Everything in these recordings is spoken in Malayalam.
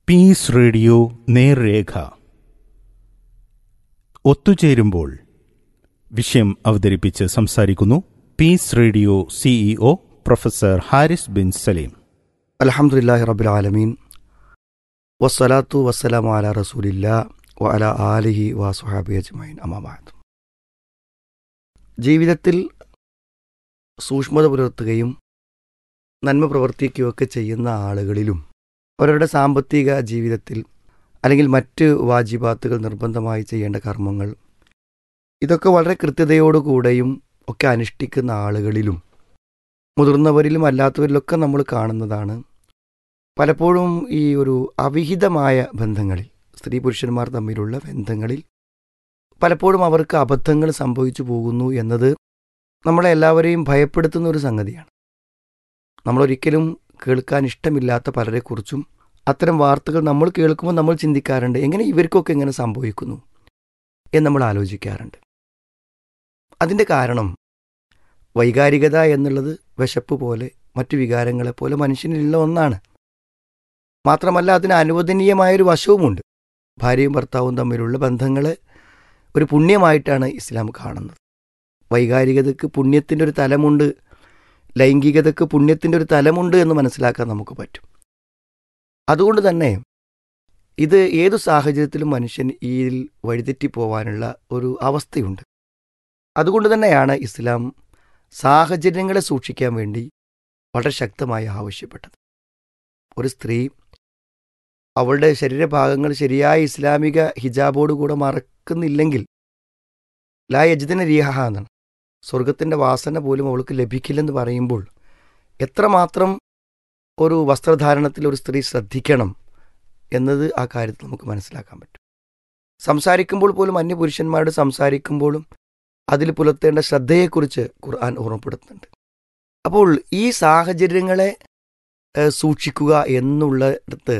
പീസ് റേഡിയോ നേർരേഖ ഒത്തുചേരുമ്പോൾ വിഷയം അവതരിപ്പിച്ച് സംസാരിക്കുന്നു peace radio CEO professor Haris Bin Saleem അലഹമുല്ലാഹി റബ്ബിൽ ആലമീൻ വസ്സലാത്തു വസ്സലാമു അല റസൂലില്ല വ അല ആലിഹി വസുഹാബി അജ്മൈൻ അമാബാദ് ജീവിതത്തിൽ സൂക്ഷ്മത പുലർത്തുകയും നന്മ പ്രവർത്തിക്കുകയൊക്കെ ചെയ്യുന്ന ആളുകളിലും അവരുടെ സാമ്പത്തിക ജീവിതത്തിൽ അല്ലെങ്കിൽ മറ്റ് വാജിബാത്തുകൾ നിർബന്ധമായി ചെയ്യേണ്ട കർമ്മങ്ങൾ ഇതൊക്കെ വളരെ കൃത്യതയോടുകൂടെയും ഒക്കെ അനുഷ്ഠിക്കുന്ന ആളുകളിലും മുതിർന്നവരിലും അല്ലാത്തവരിലൊക്കെ നമ്മൾ കാണുന്നതാണ് പലപ്പോഴും ഈ ഒരു അവിഹിതമായ ബന്ധങ്ങളിൽ സ്ത്രീ പുരുഷന്മാർ തമ്മിലുള്ള ബന്ധങ്ങളിൽ പലപ്പോഴും അവർക്ക് അബദ്ധങ്ങൾ സംഭവിച്ചു പോകുന്നു എന്നത് നമ്മളെ എല്ലാവരെയും ഭയപ്പെടുത്തുന്ന ഒരു സംഗതിയാണ് നമ്മളൊരിക്കലും കേൾക്കാൻ ഇഷ്ടമില്ലാത്ത പലരെക്കുറിച്ചും അത്തരം വാർത്തകൾ നമ്മൾ കേൾക്കുമ്പോൾ നമ്മൾ ചിന്തിക്കാറുണ്ട് എങ്ങനെ ഇവർക്കൊക്കെ എങ്ങനെ സംഭവിക്കുന്നു എന്ന് നമ്മൾ ആലോചിക്കാറുണ്ട് അതിൻ്റെ കാരണം വൈകാരികത എന്നുള്ളത് വിശപ്പ് പോലെ മറ്റു വികാരങ്ങളെപ്പോലെ മനുഷ്യനിലുള്ള ഒന്നാണ് മാത്രമല്ല അതിന് അനുവദനീയമായൊരു വശവുമുണ്ട് ഭാര്യയും ഭർത്താവും തമ്മിലുള്ള ബന്ധങ്ങളെ ഒരു പുണ്യമായിട്ടാണ് ഇസ്ലാം കാണുന്നത് വൈകാരികതയ്ക്ക് പുണ്യത്തിൻ്റെ ഒരു തലമുണ്ട് ലൈംഗികതയ്ക്ക് പുണ്യത്തിൻ്റെ ഒരു തലമുണ്ട് എന്ന് മനസ്സിലാക്കാൻ നമുക്ക് പറ്റും അതുകൊണ്ട് തന്നെ ഇത് ഏതു സാഹചര്യത്തിലും മനുഷ്യൻ ഇതിൽ വഴിതെറ്റിപ്പോവാനുള്ള ഒരു അവസ്ഥയുണ്ട് അതുകൊണ്ട് തന്നെയാണ് ഇസ്ലാം സാഹചര്യങ്ങളെ സൂക്ഷിക്കാൻ വേണ്ടി വളരെ ശക്തമായി ആവശ്യപ്പെട്ടത് ഒരു സ്ത്രീ അവളുടെ ശരീരഭാഗങ്ങൾ ശരിയായ ഇസ്ലാമിക ഹിജാബോടുകൂടെ മറക്കുന്നില്ലെങ്കിൽ ലാ യജിദിന രീഹ എന്നാണ് സ്വർഗത്തിൻ്റെ വാസന പോലും അവൾക്ക് ലഭിക്കില്ലെന്ന് പറയുമ്പോൾ എത്രമാത്രം ഒരു വസ്ത്രധാരണത്തിൽ ഒരു സ്ത്രീ ശ്രദ്ധിക്കണം എന്നത് ആ കാര്യത്തിൽ നമുക്ക് മനസ്സിലാക്കാൻ പറ്റും സംസാരിക്കുമ്പോൾ പോലും അന്യപുരുഷന്മാരോട് സംസാരിക്കുമ്പോഴും അതിൽ പുലർത്തേണ്ട ശ്രദ്ധയെക്കുറിച്ച് ഖുർആൻ ഓർമ്മപ്പെടുത്തുന്നുണ്ട് അപ്പോൾ ഈ സാഹചര്യങ്ങളെ സൂക്ഷിക്കുക എന്നുള്ളിടത്ത്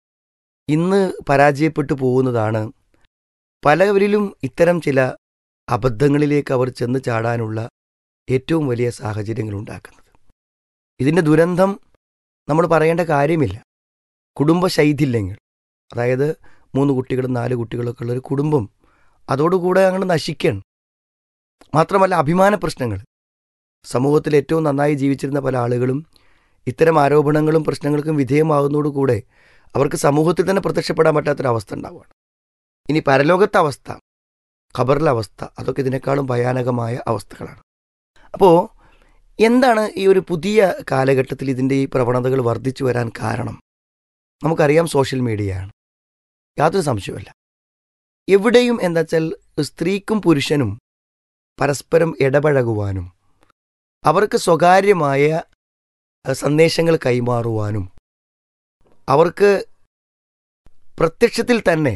ഇന്ന് പരാജയപ്പെട്ടു പോകുന്നതാണ് പലവരിലും ഇത്തരം ചില അബദ്ധങ്ങളിലേക്ക് അവർ ചെന്ന് ചാടാനുള്ള ഏറ്റവും വലിയ സാഹചര്യങ്ങൾ ഉണ്ടാക്കുന്നത് ഇതിൻ്റെ ദുരന്തം നമ്മൾ പറയേണ്ട കാര്യമില്ല കുടുംബ ശൈഥില്യങ്ങൾ അതായത് മൂന്ന് കുട്ടികളും നാല് കുട്ടികളൊക്കെ ഉള്ളൊരു കുടുംബം അതോടുകൂടെ അങ്ങോട്ട് നശിക്കുകയാണ് മാത്രമല്ല അഭിമാന പ്രശ്നങ്ങൾ സമൂഹത്തിൽ ഏറ്റവും നന്നായി ജീവിച്ചിരുന്ന പല ആളുകളും ഇത്തരം ആരോപണങ്ങളും പ്രശ്നങ്ങൾക്കും വിധേയമാകുന്നതോടുകൂടെ അവർക്ക് സമൂഹത്തിൽ തന്നെ പ്രത്യക്ഷപ്പെടാൻ പറ്റാത്തൊരവസ്ഥ ഉണ്ടാവുകയാണ് ഇനി പരലോകത്തെ അവസ്ഥ ഖബറിലെ അവസ്ഥ അതൊക്കെ ഇതിനേക്കാളും ഭയാനകമായ അവസ്ഥകളാണ് അപ്പോൾ എന്താണ് ഈ ഒരു പുതിയ കാലഘട്ടത്തിൽ ഇതിൻ്റെ ഈ പ്രവണതകൾ വർദ്ധിച്ചു വരാൻ കാരണം നമുക്കറിയാം സോഷ്യൽ മീഡിയയാണ് യാതൊരു സംശയമല്ല എവിടെയും എന്താ വെച്ചാൽ സ്ത്രീക്കും പുരുഷനും പരസ്പരം ഇടപഴകുവാനും അവർക്ക് സ്വകാര്യമായ സന്ദേശങ്ങൾ കൈമാറുവാനും അവർക്ക് പ്രത്യക്ഷത്തിൽ തന്നെ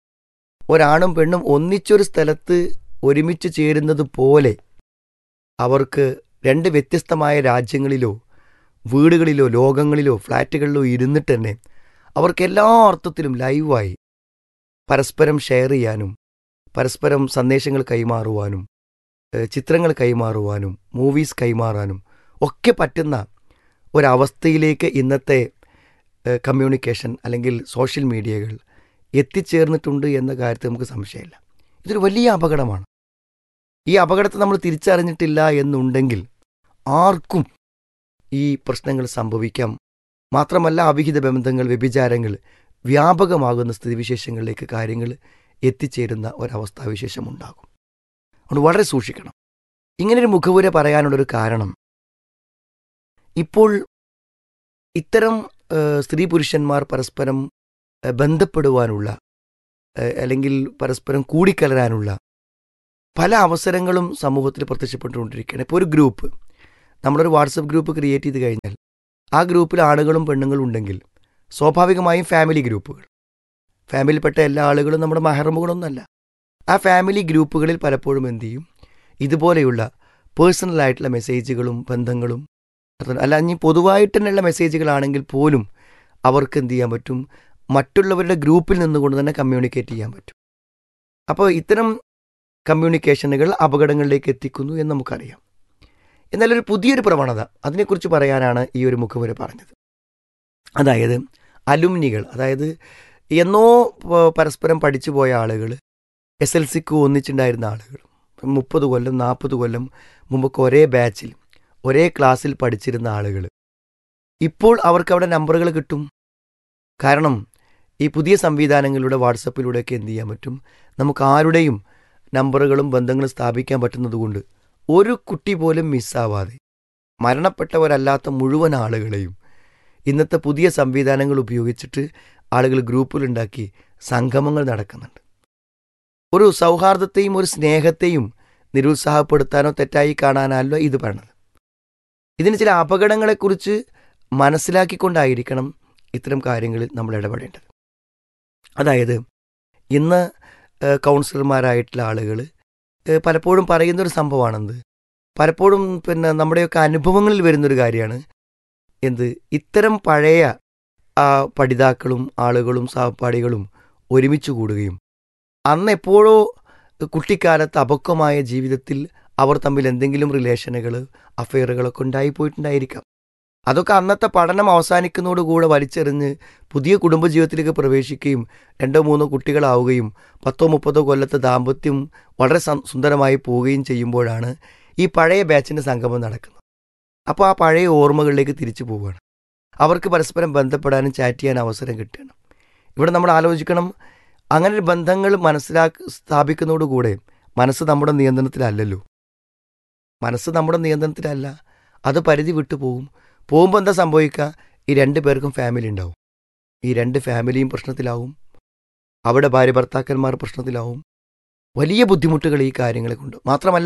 ഒരാണും പെണ്ണും ഒന്നിച്ചൊരു സ്ഥലത്ത് ഒരുമിച്ച് ചേരുന്നത് പോലെ അവർക്ക് രണ്ട് വ്യത്യസ്തമായ രാജ്യങ്ങളിലോ വീടുകളിലോ ലോകങ്ങളിലോ ഫ്ലാറ്റുകളിലോ ഇരുന്നിട്ട് തന്നെ അവർക്ക് എല്ലാ അർത്ഥത്തിലും ലൈവായി പരസ്പരം ഷെയർ ചെയ്യാനും പരസ്പരം സന്ദേശങ്ങൾ കൈമാറുവാനും ചിത്രങ്ങൾ കൈമാറുവാനും മൂവീസ് കൈമാറാനും ഒക്കെ പറ്റുന്ന ഒരവസ്ഥയിലേക്ക് ഇന്നത്തെ കമ്മ്യൂണിക്കേഷൻ അല്ലെങ്കിൽ സോഷ്യൽ മീഡിയകൾ എത്തിച്ചേർന്നിട്ടുണ്ട് എന്ന കാര്യത്തിൽ നമുക്ക് സംശയമില്ല ഇതൊരു വലിയ അപകടമാണ് ഈ അപകടത്തെ നമ്മൾ തിരിച്ചറിഞ്ഞിട്ടില്ല എന്നുണ്ടെങ്കിൽ ആർക്കും ഈ പ്രശ്നങ്ങൾ സംഭവിക്കാം മാത്രമല്ല അവിഹിത ബന്ധങ്ങൾ വ്യഭിചാരങ്ങൾ വ്യാപകമാകുന്ന സ്ഥിതിവിശേഷങ്ങളിലേക്ക് കാര്യങ്ങൾ എത്തിച്ചേരുന്ന ഒരവസ്ഥാവിശേഷം ഉണ്ടാകും അതുകൊണ്ട് വളരെ സൂക്ഷിക്കണം ഇങ്ങനൊരു മുഖവുര പറയാനുള്ളൊരു കാരണം ഇപ്പോൾ ഇത്തരം സ്ത്രീ പുരുഷന്മാർ പരസ്പരം ബന്ധപ്പെടുവാനുള്ള അല്ലെങ്കിൽ പരസ്പരം കൂടിക്കലരാനുള്ള പല അവസരങ്ങളും സമൂഹത്തിൽ പ്രത്യക്ഷപ്പെട്ടുകൊണ്ടിരിക്കുകയാണ് ഇപ്പോൾ ഒരു ഗ്രൂപ്പ് നമ്മളൊരു വാട്സപ്പ് ഗ്രൂപ്പ് ക്രിയേറ്റ് ചെയ്ത് കഴിഞ്ഞാൽ ആ ഗ്രൂപ്പിൽ ആണുങ്ങളും പെണ്ണുങ്ങളും ഉണ്ടെങ്കിൽ സ്വാഭാവികമായും ഫാമിലി ഗ്രൂപ്പുകൾ ഫാമിലിയിൽപ്പെട്ട എല്ലാ ആളുകളും നമ്മുടെ മഹറമുകളൊന്നുമല്ല ആ ഫാമിലി ഗ്രൂപ്പുകളിൽ പലപ്പോഴും എന്തു ചെയ്യും ഇതുപോലെയുള്ള പേഴ്സണലായിട്ടുള്ള മെസ്സേജുകളും ബന്ധങ്ങളും അല്ല ഇനി പൊതുവായിട്ട് തന്നെയുള്ള മെസ്സേജുകളാണെങ്കിൽ പോലും അവർക്ക് എന്ത് ചെയ്യാൻ പറ്റും മറ്റുള്ളവരുടെ ഗ്രൂപ്പിൽ നിന്നുകൊണ്ട് തന്നെ കമ്മ്യൂണിക്കേറ്റ് ചെയ്യാൻ പറ്റും അപ്പോൾ ഇത്തരം കമ്മ്യൂണിക്കേഷനുകൾ അപകടങ്ങളിലേക്ക് എത്തിക്കുന്നു എന്ന് നമുക്കറിയാം എന്നാൽ ഒരു പുതിയൊരു പ്രവണത അതിനെക്കുറിച്ച് പറയാനാണ് ഈ ഒരു മുഖവുര പറഞ്ഞത് അതായത് അലുമിനികൾ അതായത് എന്നോ പ- പരസ്പരം പഠിച്ചു പോയ ആളുകൾ എസ് എൽ സിക്ക് ഒന്നിച്ചുണ്ടായിരുന്ന ആളുകൾ മുപ്പത് കൊല്ലം നാൽപ്പത് കൊല്ലം മുമ്പൊക്കെ ഒരേ ബാച്ചിൽ ഒരേ ക്ലാസ്സിൽ പഠിച്ചിരുന്ന ആളുകൾ ഇപ്പോൾ അവർക്ക് അവിടെ നമ്പറുകൾ കിട്ടും കാരണം ഈ പുതിയ സംവിധാനങ്ങളിലൂടെ വാട്സപ്പിലൂടെയൊക്കെ എന്ത് ചെയ്യാൻ പറ്റും നമുക്ക് ആരുടെയും നമ്പറുകളും ബന്ധങ്ങളും സ്ഥാപിക്കാൻ പറ്റുന്നതുകൊണ്ട് ഒരു കുട്ടി പോലും മിസ്സാവാതെ മരണപ്പെട്ടവരല്ലാത്ത മുഴുവൻ ആളുകളെയും ഇന്നത്തെ പുതിയ സംവിധാനങ്ങൾ ഉപയോഗിച്ചിട്ട് ആളുകൾ ഗ്രൂപ്പിലുണ്ടാക്കി സംഗമങ്ങൾ നടക്കുന്നുണ്ട് ഒരു സൗഹാർദ്ദത്തെയും ഒരു സ്നേഹത്തെയും നിരുത്സാഹപ്പെടുത്താനോ തെറ്റായി കാണാനല്ലോ ഇത് പറഞ്ഞത് ഇതിന് ചില അപകടങ്ങളെക്കുറിച്ച് മനസ്സിലാക്കിക്കൊണ്ടായിരിക്കണം ഇത്തരം കാര്യങ്ങളിൽ നമ്മൾ ഇടപെടേണ്ടത് അതായത് ഇന്ന് ഏഹ്, കൗൺസിലർമാരായിട്ടുള്ള ആളുകൾ ഏഹ്, പലപ്പോഴും പറയുന്നൊരു സംഭവമാണെന്ത് പലപ്പോഴും പിന്നെ നമ്മുടെയൊക്കെ അനുഭവങ്ങളിൽ വരുന്നൊരു കാര്യമാണ് എന്ത് ഇത്തരം പഴയ ആ, പഠിതാക്കളും ആളുകളും സഹപാഠികളും ഒരുമിച്ച് കൂടുകയും അന്ന് എപ്പോഴോ കുട്ടിക്കാലത്ത് അപക്വമായ ജീവിതത്തിൽ അവർ തമ്മിൽ എന്തെങ്കിലും റിലേഷനുകൾ അഫെയറുകളൊക്കെ ഉണ്ടായിപ്പോയിട്ടുണ്ടായിരിക്കാം അതൊക്കെ അന്നത്തെ പഠനം അവസാനിക്കുന്നതോടുകൂടെ വലിച്ചെറിഞ്ഞ് പുതിയ കുടുംബജീവിതത്തിലേക്ക് പ്രവേശിക്കുകയും രണ്ടോ മൂന്നോ കുട്ടികളാവുകയും പത്തോ മുപ്പതോ കൊല്ലത്തെ ദാമ്പത്യം വളരെ സം- സുന്ദരമായി പോവുകയും ചെയ്യുമ്പോഴാണ് ഈ പഴയ ബാച്ചിൻ്റെ സംഗമം നടക്കുന്നത് അപ്പോൾ ആ പഴയ ഓർമ്മകളിലേക്ക് തിരിച്ചു പോവുകയാണ് അവർക്ക് പരസ്പരം ബന്ധപ്പെടാനും ചാറ്റ് ചെയ്യാൻ അവസരം കിട്ടുകയാണ് ഇവിടെ നമ്മൾ ആലോചിക്കണം അങ്ങനെ ഒരു ബന്ധങ്ങൾ മനസ്സിലാക്കി സ്ഥാപിക്കുന്നതോടുകൂടെ മനസ്സ് നമ്മുടെ നിയന്ത്രണത്തിലല്ലല്ലോ മനസ്സ് നമ്മുടെ നിയന്ത്രണത്തിലല്ല അത് പരിധി വിട്ടു പോകും പോകുമ്പോൾ എന്താ സംഭവിക്കുക ഈ രണ്ട് പേർക്കും ഫാമിലി ഉണ്ടാവും ഈ രണ്ട് ഫാമിലിയും പ്രശ്നത്തിലാവും അവിടെ ഭാര്യ ഭർത്താക്കന്മാർ പ്രശ്നത്തിലാവും വലിയ ബുദ്ധിമുട്ടുകൾ ഈ കാര്യങ്ങളെ കൊണ്ട് മാത്രമല്ല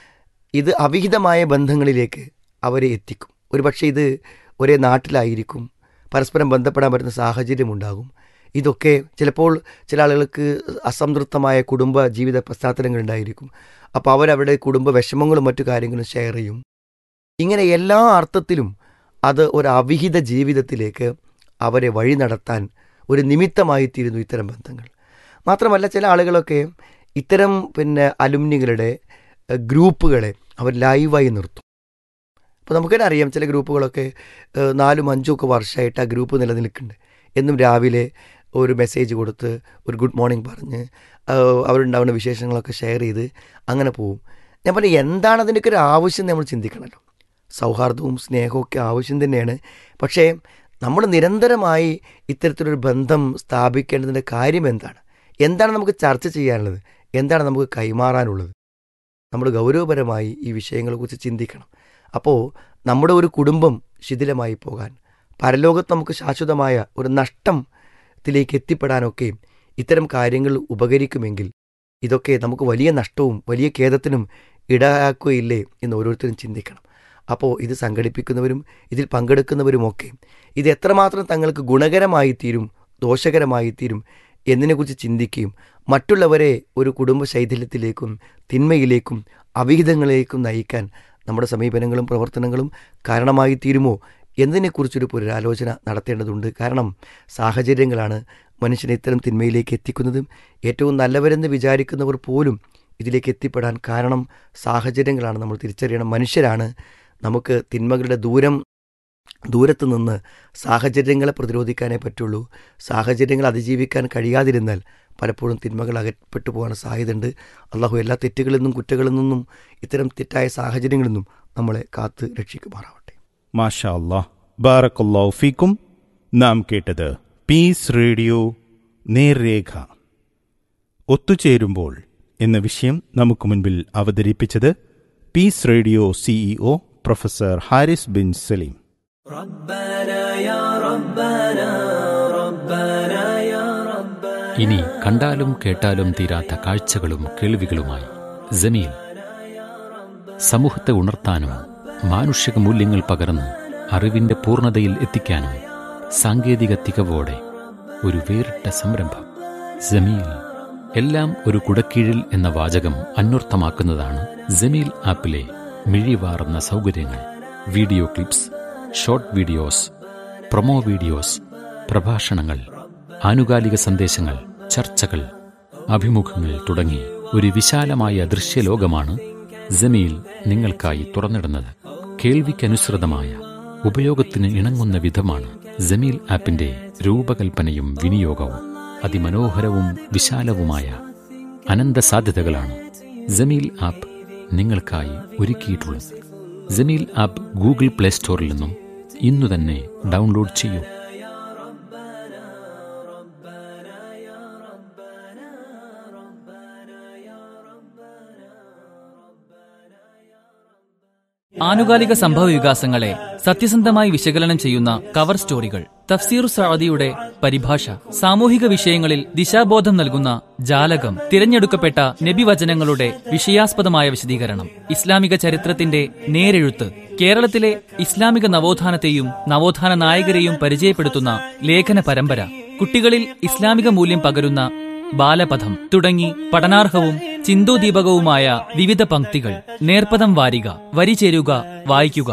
ഇത് അവിഹിതമായ ബന്ധങ്ങളിലേക്ക് അവരെ എത്തിക്കും ഒരുപക്ഷെ ഇത് ഒരേ നാട്ടിലായിരിക്കും പരസ്പരം ബന്ധപ്പെടാൻ പറ്റുന്ന സാഹചര്യമുണ്ടാകും ഇതൊക്കെ ചിലപ്പോൾ ചില ആളുകൾക്ക് അസംതൃപ്തമായ കുടുംബ ജീവിത പശ്ചാത്തലങ്ങളുണ്ടായിരിക്കും അപ്പോൾ അവരവരുടെ കുടുംബ വിഷമങ്ങളും മറ്റു കാര്യങ്ങളും ഷെയർ ചെയ്യും ഇങ്ങനെ എല്ലാ അർത്ഥത്തിലും അത് ഒരു അവിഹിത ജീവിതത്തിലേക്ക് അവരെ വഴി നടത്താൻ ഒരു നിമിത്തമായി തീരുന്നു ഇത്തരം ബന്ധങ്ങൾ മാത്രമല്ല ചില ആളുകളൊക്കെ ഇത്തരം പിന്നെ അലുമിനികളുടെ എഹ്, ഗ്രൂപ്പുകളെ അവർ ലൈവായി നിർത്തും അപ്പോൾ നമുക്ക് തന്നെ അറിയാം ചില ഗ്രൂപ്പുകളൊക്കെ ഏഹ്, നാലും അഞ്ചും ഒക്കെ വർഷമായിട്ട് ആ ഗ്രൂപ്പ് നിലനിൽക്കുന്നുണ്ട് എന്നും രാവിലെ ഒരു മെസ്സേജ് കൊടുത്ത് ഒരു ഗുഡ് മോർണിംഗ് പറഞ്ഞ് ഏഹ്, അവരുണ്ടാവുന്ന വിശേഷങ്ങളൊക്കെ ഷെയർ ചെയ്ത് അങ്ങനെ പോവും ഞാൻ പറഞ്ഞു എന്താണ് അതിൻ്റെയൊക്കെ ഒരു ആവശ്യം നമ്മൾ ചിന്തിക്കണമല്ലോ സൗഹാർദ്ദവും സ്നേഹവും ഒക്കെ ആവശ്യം തന്നെയാണ് പക്ഷേ നമ്മൾ നിരന്തരമായി ഇത്തരത്തിലൊരു ബന്ധം സ്ഥാപിക്കേണ്ടതിൻ്റെ കാര്യം എന്താണ് എന്താണ് നമുക്ക് ചർച്ച ചെയ്യാനുള്ളത് എന്താണ് നമുക്ക് കൈമാറാനുള്ളത് നമ്മൾ ഗൗരവപരമായി ഈ വിഷയങ്ങളെക്കുറിച്ച് ചിന്തിക്കണം അപ്പോൾ നമ്മുടെ ഒരു കുടുംബം ശിഥിലമായി പോകാൻ പരലോകത്ത് നമുക്ക് ശാശ്വതമായ ഒരു നഷ്ടത്തിലേക്ക് എത്തിപ്പെടാനൊക്കെ ഇത്തരം കാര്യങ്ങൾ ഉപകരിക്കുമെങ്കിൽ ഇതൊക്കെ നമുക്ക് വലിയ നഷ്ടവും വലിയ ഖേദത്തിനും ഇടയാക്കുകയില്ലേ എന്ന് ഓരോരുത്തരും ചിന്തിക്കണം അപ്പോൾ ഇത് സംഘടിപ്പിക്കുന്നവരും ഇതിൽ പങ്കെടുക്കുന്നവരുമൊക്കെ ഇത് എത്രമാത്രം തങ്ങൾക്ക് ഗുണകരമായി തീരും ദോഷകരമായി തീരും എന്നതിനെക്കുറിച്ച് ചിന്തിക്കുകയും മറ്റുള്ളവരെ ഒരു കുടുംബ ശൈഥില്യത്തിലേക്കും തിന്മയിലേക്കും അവിഹിതങ്ങളിലേക്കും നയിക്കാൻ നമ്മുടെ സമീപനങ്ങളും പ്രവർത്തനങ്ങളും കാരണമായി തീരുമോ എന്നതിനെക്കുറിച്ചൊരു പുനരാലോചന നടത്തേണ്ടതുണ്ട് കാരണം സാഹചര്യങ്ങളാണ് മനുഷ്യനെ ഇത്തരം തിന്മയിലേക്ക് എത്തിക്കുന്നതും ഏറ്റവും നല്ലവരെന്ന് വിചാരിക്കുന്നവർ പോലും ഇതിലേക്ക് എത്തിപ്പെടാൻ കാരണം സാഹചര്യങ്ങളാണ് നമ്മൾ തിരിച്ചറിയണം മനുഷ്യരാണ് നമുക്ക് തിന്മകളുടെ ദൂരം ദൂരത്ത് നിന്ന് സാഹചര്യങ്ങളെ പ്രതിരോധിക്കാനേ പറ്റുള്ളൂ സാഹചര്യങ്ങൾ അതിജീവിക്കാൻ കഴിയാതിരുന്നാൽ പലപ്പോഴും തിന്മകൾ അകപ്പെട്ടു പോകാൻ സാധ്യതയുണ്ട് അള്ളാഹു എല്ലാ തെറ്റുകളിൽ നിന്നും കുറ്റങ്ങളിൽ നിന്നും ഇത്തരം തെറ്റായ സാഹചര്യങ്ങളിൽ നിന്നും നമ്മളെ കാത്ത് രക്ഷിക്കുമാറാവട്ടെ മാഷാ അല്ലാഹ് ബാറക്കല്ലാഹു ഫീക്കും നാം കേട്ടത് പീസ് റേഡിയോ നേർരേഖ ഒത്തുചേരുമ്പോൾ എന്ന വിഷയം നമുക്ക് മുൻപിൽ അവതരിപ്പിച്ചത് peace radio CEO professor Haris Bin Saleem ഇനി കണ്ടാലും കേട്ടാലും തീരാത്ത കാഴ്ചകളും കേൾവികളുമായി ജമീൽ സമൂഹത്തെ ഉണർത്താനും മാനുഷിക മൂല്യങ്ങൾ പകർന്ന് അറിവിന്റെ പൂർണ്ണതയിൽ എത്തിക്കാനും സാങ്കേതിക തികവോടെ ഒരു വേറിട്ട സംരംഭം ജമീൽ എല്ലാം ഒരു കുടക്കീഴിൽ എന്ന വാചകം അന്വർത്ഥമാക്കുന്നതാണ് ജമീൽ ആപ്പിലെ മിഴിവാറുന്ന സൗകര്യങ്ങൾ video clips short videos promo videos പ്രഭാഷണങ്ങൾ ആനുകാലിക സന്ദേശങ്ങൾ ചർച്ചകൾ അഭിമുഖങ്ങൾ തുടങ്ങി ഒരു വിശാലമായ ദൃശ്യലോകമാണ് ജമീൽ നിങ്ങൾക്കായി തുറന്നിടുന്നത് കേൾവിക്കനുസൃതമായ ഉപയോഗത്തിന് ഇണങ്ങുന്ന വിധമാണ് ജമീൽ ആപ്പിന്റെ രൂപകൽപ്പനയും വിനിയോഗവും അതിമനോഹരവും വിശാലവുമായ അനന്ത സാധ്യതകളാണ് ജമീൽ ആപ്പ് നിങ്ങൾക്കായി ഒരുക്കിയിട്ടുള്ളത് ജമീൽ ആപ്പ് ഗൂഗിൾ പ്ലേ സ്റ്റോറിൽ നിന്നും ഇന്നു തന്നെ ഡൗൺലോഡ് ചെയ്യൂ ആനുകാലിക സംഭവ വികാസങ്ങളെ സത്യസന്ധമായി വിശകലനം ചെയ്യുന്ന കവർ സ്റ്റോറികൾ തഫ്സീർ സഅദിയുടെ പരിഭാഷ സാമൂഹിക വിഷയങ്ങളിൽ ദിശാബോധം നൽകുന്ന ജാലകം തിരഞ്ഞെടുക്കപ്പെട്ട നബിവചനങ്ങളുടെ വിഷയാസ്പദമായ വിശദീകരണം ഇസ്ലാമിക ചരിത്രത്തിന്റെ നേരെഴുത്ത് കേരളത്തിലെ ഇസ്ലാമിക നവോത്ഥാനത്തെയും നവോത്ഥാന നായകരെയും പരിചയപ്പെടുത്തുന്ന ലേഖന പരമ്പര കുട്ടികളിൽ ഇസ്ലാമിക മൂല്യം പകരുന്ന ബാലപഥം തുടങ്ങി പഠനാർഹവും ചിന്തോദീപകവുമായ വിവിധ പംക്തികൾ നേർപ്പദം വാരിക വരി ചേരുക വായിക്കുക